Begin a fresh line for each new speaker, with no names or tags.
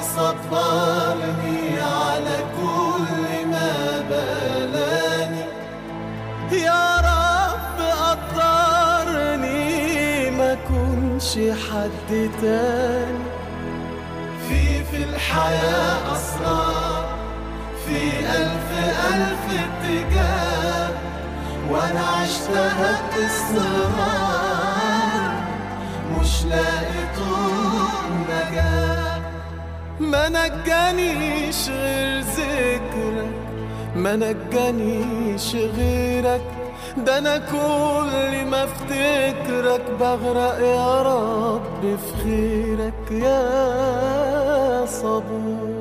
صبرني على كل ما بلاني
يا رب قدرني ما كنش حد تاني
في في الحياة أسرار في ألف ألف اتجاه وأنا عشتها باستمرار مش لاقي طول نجاة
ما نجانيش غير ذكرك ما نجانيش غيرك ده انا كل ما افتكرك بغرق يا رب في خيرك يا صبور